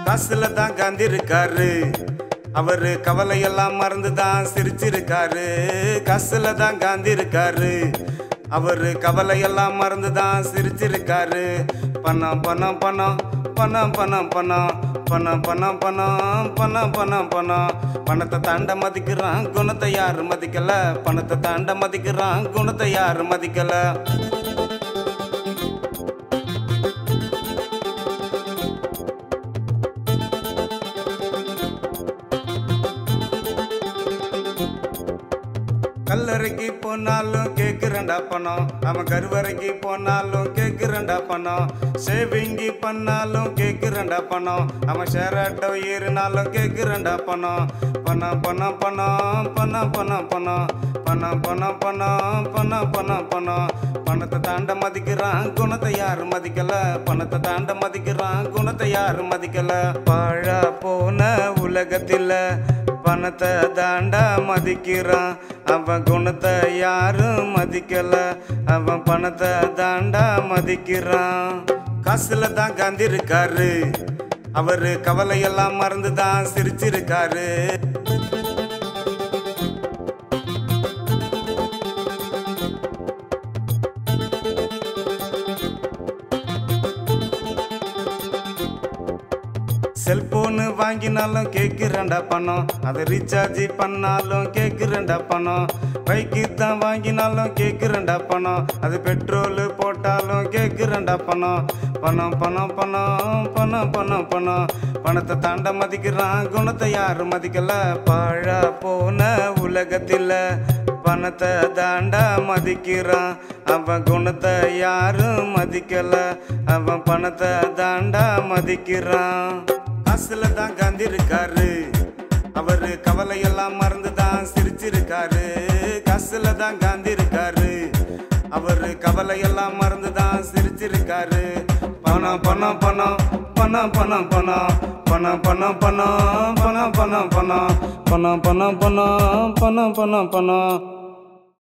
காசுல தான் காந்தி இருக்காரு அவரு கவலையெல்லாம் மறந்து தான் சிரிச்சிருக்காரு காசுல தான் காந்தி இருக்காரு அவரு கவலையெல்லாம் மறந்து தான் சிரிச்சிருக்காரு பணம் பணம் பணம் பணம் பணம் பணம் பணம் பணம் பணம் பணம் பணம் பணம் பணத்தை தாண்ட மதிக்கிறான் குணத்தை யாரு மதிக்கல பணத்தை தாண்ட மதிக்கிறான் குணத்தை யாரு மதிக்கல கல்லறைக்கு போனாலும் கேக்குறண்டா பணம் அவன் கருவறைக்கு போனாலும் கேக்குறண்டா பணம் சேவிங்கி பண்ணாலும் கேக்குறண்டா பணம் அவன் ஷேராட்டோ ஏறினாலும் கேக்குறண்டா பணம் பணம் பணம் பணம் பணம் பணம் பணம் பணம் பணம் பணம் பணம் பணம் பணம் பணத்தை தாண்ட மதிக்கிறான் குணத்தை யாரும் மதிக்கல பணத்தை தாண்ட மதிக்கிறான் குணத்தை யாரும் மதிக்கல பாழா போன உலகத்தில் பணத்தை தாண்டா மதிக்கிறான் அவன் குணத்தை யாரும் மதிக்கல அவன் பணத்தை தாண்டா மதிக்கிறான் காசுல தான் காந்தி இருக்காரு அவரு கவலையெல்லாம் மறந்து தான் சிரிச்சிருக்காரு செல்போனு வாங்கினாலும் கேக்குறேன்டா பணம் அதை ரீசார்ஜ் பண்ணாலும் கேக்குறேன்டா பணம் பைக்கு தான் வாங்கினாலும் கேக்குறேன்டா பணம் அது பெட்ரோல் போட்டாலும் கேக்குறேன்டா பணம் பணம் பணம் பணம் பணம் பணம் பணம் பணத்தை தாண்ட மதிக்கிறான் குணத்தை யாரும் மதிக்கல பாழா போன உலகத்தில் பணத்தை தாண்டா மதிக்கிறான் அவன் குணத்தை யாரும் மதிக்கல அவன் பணத்தை தாண்டா மதிக்கிறான் காசுல தான் காந்தி இருக்காரு அவரு கவலையெல்லாம் மறந்து தான் சிரிச்சிருக்காரு காசுல தான் காந்தி இருக்காரு அவரு கவலையெல்லாம் மறந்து தான் சிரிச்சிருக்காரு பணம் பணம் பணம் பணம் பணம் பணம் பணம் பணம் பணம் பணம் பணம் பணம் பணம் பணம் பணம் பணம் பணம் பணம்